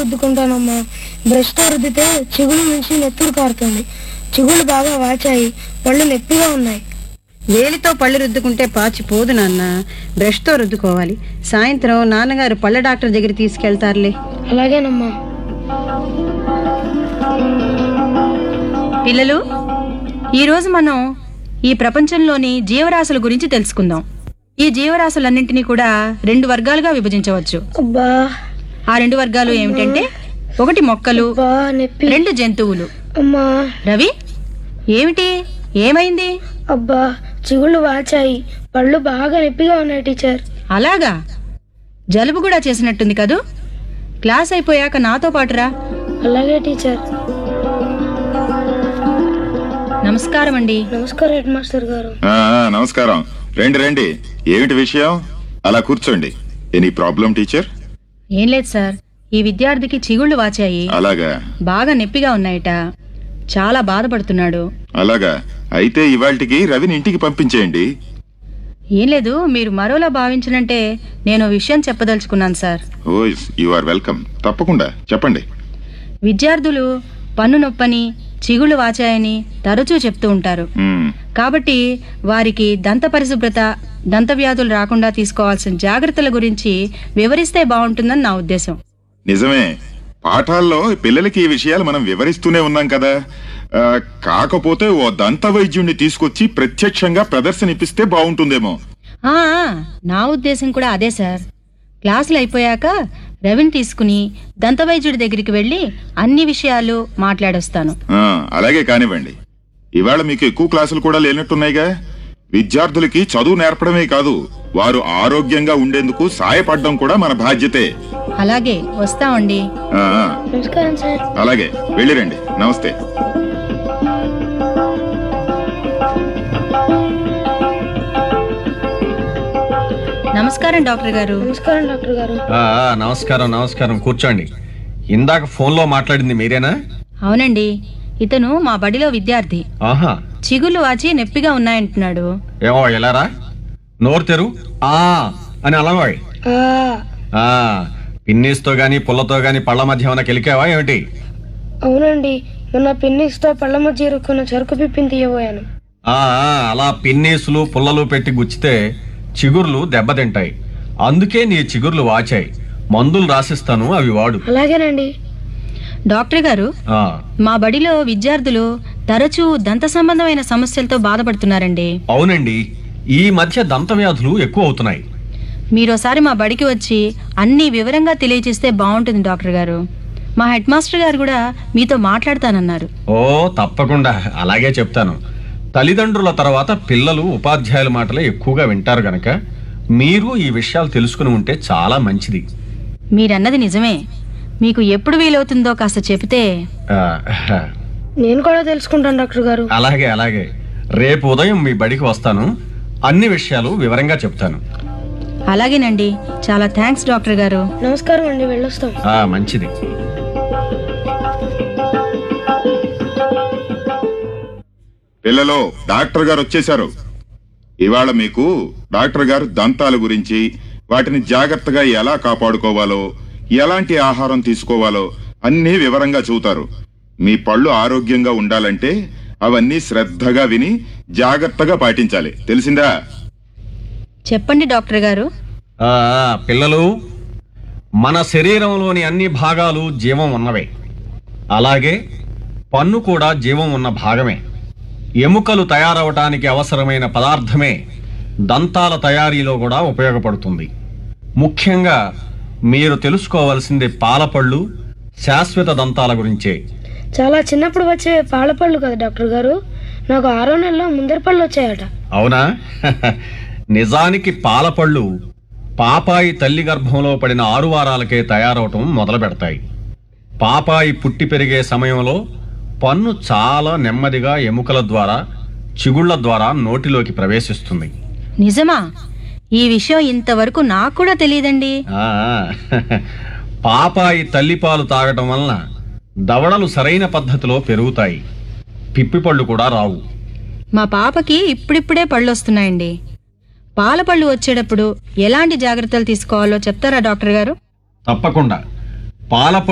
రుద్దుకుంటానమ్మా బ్రష్తో రుద్దితే చిగులు నుంచి నెత్తురు కారుతుంది చిగుళ్ళు బాగా వాచాయి పళ్ళు నొప్పిగా ఉన్నాయి వేలితో పళ్ళు రుద్దుకుంటే పాచి పోదు నాన్న బ్రష్తో రుద్దుకోవాలి సాయంత్రం నాన్నగారు పళ్ళ డాక్టర్ దగ్గర తీసుకెళ్తారులే అలాగేనమ్మా పిల్లలు ఈరోజు మనం ఈ ప్రపంచంలోని జీవరాశుల గురించి తెలుసుకుందాం ఈ జీవరాశులన్నింటినీ కూడా రెండు వర్గాలుగా విభజించవచ్చు అబ్బా ఆ రెండు వర్గాలు ఏమిటంటే ఒకటి మొక్కలు అబ్బా నొప్పి రెండు జంతువులు అమ్మా రవి ఏమిటి ఏమైంది అబ్బా చిగుళ్ళు వాచాయి పళ్ళు బాగా నొప్పిగా ఉన్నాయి టీచర్ అలాగా జలుబు కూడా చేసినట్టుంది కదూ క్లాస్ అయిపోయాక నాతో పాటురా అలాగే టీచర్ నమస్కారం అండి నమస్కారం హెడ్ మాస్టర్ గారు ఆ, ఆ, నమస్కారం రండి రండి ఏమిటి విషయం అలా కూర్చోండి ఎనీ ప్రాబ్లం టీచర్ ఏం లేదు సార్ ఈ విద్యార్థికి చిగుళ్ళు వాచాయి అలాగా బాగా నొప్పిగా ఉన్నాయట చాలా బాధపడుతున్నాడు అలాగా అయితే ఇవాళకి రవిని ఇంటికి పంపించేయండి ఏం లేదు మీరు మరోలా భావించనంటే నేను ఓ విషయం చెప్పదలుచుకున్నాను sir oh you are welcome తప్పకుండా చెప్పండి విద్యార్థులు పన్ను నొప్పని చిగుళ్ళు వాచాయని తరచూ చెప్తూ ఉంటారు మ్మ్. కాబట్టి వారికి దంత పరిశుభ్రత దంత వ్యాధులు రాకుండా తీసుకోవాల్సిన జాగ్రత్తల గురించి వివరిస్తే బాగుంటుందని నా ఉద్దేశం నిజమే పాఠాల్లో పిల్లలకి ఈ విషయాలు మనం వివరిస్తూనే ఉన్నాం కదా ఆ, కాకపోతే ఓ దంత వైద్యుణ్ణి తీసుకొచ్చి ప్రత్యక్షంగా ప్రదర్శన ఇప్పిస్తే బాగుంటుందేమో ఆ, ఆ, నా ఉద్దేశం కూడా అదే సార్ క్లాసులు అయిపోయాక రవిని తీసుకుని దంతవైద్యుడి దగ్గరికి వెళ్ళి అన్ని విషయాలు మాట్లాడొస్తాను ఆ, అలాగే కానివ్వండి ఇవాళ మీకు ఎక్కువ క్లాసులు కూడా లేనట్టున్నాయిగా విద్యార్థులకి చదువు నేర్పడమే కాదు వారు ఆరోగ్యంగా ఉండేందుకు సాయపడడం కూడా మన బాధ్యతే అలాగే వస్తామండి ఆ, ఆ, నమస్కారం సార్ అలాగే వెళ్ళిరండి నమస్తే నమస్కారం డాక్టర్ గారు నమస్కారం డాక్టర్ గారు ఆ, ఆ, నమస్కారం నమస్కారం కూర్చోండి ఇందాక ఫోన్లో మాట్లాడింది మీరేనా అవునండి ఇతను మా బడిలో విద్యార్థి ఆహా చిగుళ్ళు వాచి నొప్పిగా ఉన్నాయంటున్నాడు ఏమో ఎలారా నోరు తెరు ఆ అని అలవాయ్ ఆ, ఆ పిన్నీస్తో గాని పుల్లతో గాని పళ్ళ మధ్య ఏమైనా కెలికావా ఏమిటి అవునండి మొన్న పిన్నిస్తో పళ్ళ మధ్య ఇరుక్కున్న చెరుకు పిప్పిని తీయబోయాను ఆ ఆ, అలా పిన్నీసులు పుల్లలు పెట్టి గుచ్చితే చిగుర్లు దెబ్బతింటాయి అందుకే నీ చిగుర్లు వాచాయి మందులు రాసిస్తాను అవి వాడు అలాగేనండి డాక్టర్ గారు ఆ మా బడిలో విద్యార్థులు తరచూ దంత సంబంధమైన సమస్యలతో బాధపడుతున్నారండి అవునండి ఈ మధ్య దంత వ్యాధులు ఎక్కువ అవుతున్నాయి మీరోసారి మా బడికి వచ్చి అన్ని వివరంగా తెలియజేస్తే బాగుంటుంది డాక్టర్ గారు మా హెడ్ మాస్టర్ గారు కూడా మీతో మాట్లాడతానన్నారు ఓ తప్పకుండా అలాగే చెప్తాను తల్లిదండ్రుల తర్వాత పిల్లలు ఉపాధ్యాయుల మాటలే ఎక్కువగా వింటారు గనక మీరు ఈ విషయాలు తెలుసుకుని ఉంటే చాలా మంచిది మీరన్నది నిజమే మీకు ఎప్పుడు వీలవుతుందో కాస్త చెబితే ఆ, నేను కూడా తెలుసుకుంటాను డాక్టర్ గారు అలాగే అలాగే రేపు ఉదయం మీ బడికి వస్తాను అన్ని విషయాలు వివరంగా చెప్తాను అలాగేనండి చాలా థ్యాంక్స్ డాక్టర్ గారు నమస్కారం అండి వెళ్ళొస్తాం ఆ మంచిది పిల్లలు డాక్టర్ గారు వచ్చేశారు ఇవాళ మీకు డాక్టర్ గారు దంతాల గురించి వాటిని జాగ్రత్తగా ఎలా కాపాడుకోవాలో ఎలాంటి ఆహారం తీసుకోవాలో అన్నీ వివరంగా చూతారు మీ పళ్ళు ఆరోగ్యంగా ఉండాలంటే అవన్నీ శ్రద్ధగా విని జాగ్రత్తగా పాటించాలి తెలిసిందా చెప్పండి డాక్టర్ గారు ఆ, ఆ, పిల్లలు మన శరీరంలోని అన్ని భాగాలు జీవం ఉన్నవే అలాగే పన్ను కూడా జీవం ఉన్న భాగమే ఎముకలు తయారవటానికి అవసరమైన పదార్థమే దంతాల తయారీలో కూడా ఉపయోగపడుతుంది ముఖ్యంగా మీరు తెలుసుకోవాల్సింది పాలపళ్ళు శాశ్వత దంతాల గురించే చాలా చిన్నప్పుడు వచ్చే పాలపళ్ళు కదా డాక్టర్ గారు నాకు ఆరో నెలలో ముందరి పళ్ళు వచ్చాయట అవునా నిజానికి పాలపళ్ళు పాపాయి తల్లి గర్భంలో పడిన ఆరు వారాలకే తయారవటం మొదలు పెడతాయి పాపాయి పుట్టి పెరిగే సమయంలో పన్ను చాలా నెమ్మదిగా ఎముకల ద్వారా చిగుళ్ళ ద్వారా నోటిలోకి ప్రవేశిస్తుంది నిజమా ఈ విషయం ఇంతవరకు నాకు కూడా తెలియదండి ఆ, పాపాయి తల్లిపాలు తాగటం వలన దవడలు సరైన పద్ధతిలో పెరుగుతాయి పిప్పిపళ్ళు కూడా రావు మా పాపకి ఇప్పుడిప్పుడే పళ్ళు వస్తున్నాయండి పాల పళ్ళు వచ్చేటప్పుడు ఎలాంటి జాగ్రత్తలు తీసుకోవాలో చెప్తారా డాక్టర్ గారు తప్పకుండా పాల